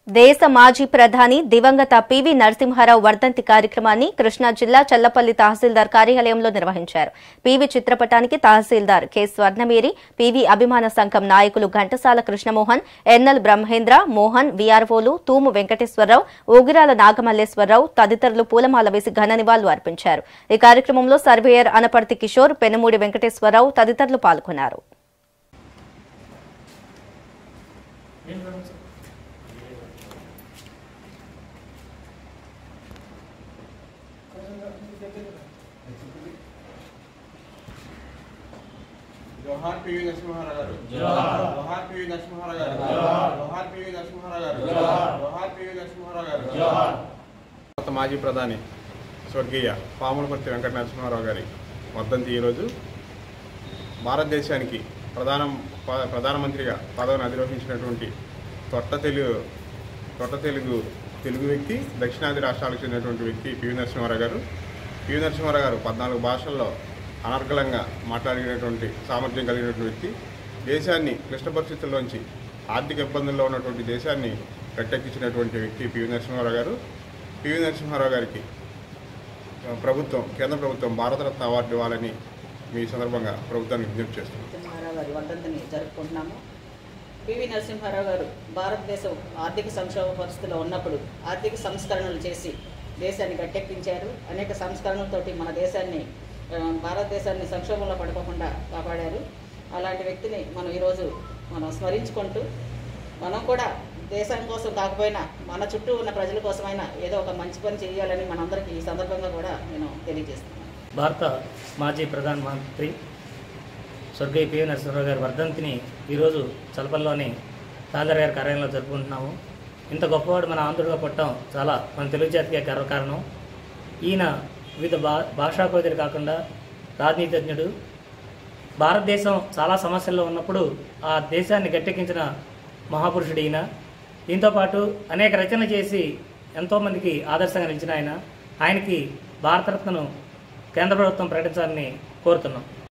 దేశ మాజీ ప్రధాని దివంగత పివి నరసింహారావు వర్ధంతి కార్యక్రమాన్ని కృష్ణా జిల్లా చల్లపల్లి తహసీల్దార్ కార్యాలయంలో నిర్వహించారు పివి చిత్రపటానికి తహసీల్దార్ కె స్వర్ణమేరి పివి అభిమాన సంఘం నాయకులు ఘంటసాల కృష్ణమోహన్ ఎన్ఎల్ బ్రహ్మేంద్ర మోహన్ వీఆర్ఓలు తూము వెంకటేశ్వరరావు ఊగిరాల నాగమల్లేశ్వరరావు తదితరులు పూలమాల వేసి ఘన నివాళులు అర్పించారు ఈ కార్యక్రమంలో సర్వేయర్ అనపర్తి కిషోర్ పెనుమూడి వెంకటేశ్వరరావు తదితరులు పాల్గొన్నారు జోహార్ పివి నరసింహారావు గారు జోహార్ పివి నరసింహారావు గారు జోహార్ పివి నరసింహారావు గారు జోహార్ పివి నరసింహారావు గారు భారత మాజీ ప్రధాని స్వర్గీయ పాములపర్తి వెంకట నరసింహారావు గారి వర్ధంతి ఈరోజు భారతదేశానికి ప్రధాన ప- ప్రధానమంత్రిగా పదవిని అధిరోహించినటువంటి తొట్ట తెలుగు తొట్ట తెలుగు తెలుగు వ్యక్తి దక్షిణాది రాష్ట్రాలకు చెందినటువంటి వ్యక్తి పివి నరసింహారావు గారు పివి నరసింహారావు గారు పద్నాలుగు భాషల్లో అనర్గళంగా మాట్లాడినటువంటి సామర్థ్యం కలిగినటువంటి వ్యక్తి దేశాన్ని క్లిష్ట పరిస్థితుల్లోంచి ఆర్థిక ఇబ్బందుల్లో ఉన్నటువంటి దేశాన్ని గట్టెక్కించినటువంటి వ్యక్తి పివి నరసింహారావు గారు పివి నరసింహారావు గారికి ఆ, ప్రభుత్వం కేంద్ర ప్రభుత్వం భారతరత్న అవార్డు ఇవ్వాలని మీ సందర్భంగా ప్రభుత్వానికి విజ్ఞప్తి చేస్తున్నాం నరసింహారావు గారి వర్ధంతిని జరుపుకుంటున్నాము పివి నరసింహారావు గారు భారతదేశం ఆర్థిక సంక్షోభ పరిస్థితిలో ఉన్నప్పుడు ఆర్థిక సంస్కరణలు చేసి దేశాన్ని గట్టెక్కించారు అనేక సంస్కరణలతోటి మన దేశాన్ని ఆ, భారతదేశాన్ని సంక్షోభంలో పడుకోకుండా కాపాడారు అలాంటి వ్యక్తిని మనం ఈరోజు మనం స్మరించుకుంటూ మనం కూడా దేశం కోసం కాకపోయినా మన చుట్టూ ఉన్న ప్రజల కోసమైనా ఏదో ఒక మంచి పని చేయాలని మనందరికీ ఈ సందర్భంగా కూడా నేను తెలియజేస్తున్నాను భారత మాజీ ప్రధానమంత్రి స్వర్గీయ పివి నరసింహరావు గారి వర్ధంతిని ఈరోజు చలపల్లిలోని తాదర్ గారి కార్యాలయంలో జరుపుకుంటున్నాము ఇంత గొప్పవాడు మన ఆంధ్రుడిగా పుట్టడం చాలా మన తెలుగు జాతికి గర్వకారణం ఈయన వివిధ భా భాషా కోదిరి కాకుండా రాజనీతిజ్ఞుడు భారతదేశం చాలా సమస్యల్లో ఉన్నప్పుడు ఆ దేశాన్ని గట్టెక్కించిన మహాపురుషుడు ఈయన దీంతోపాటు అనేక రచనలు చేసి ఎంతోమందికి ఆదర్శంగా నిలిచిన ఆయన ఆయనకి భారతరత్నను కేంద్ర ప్రభుత్వం ప్రకటించాలని కోరుతున్నాం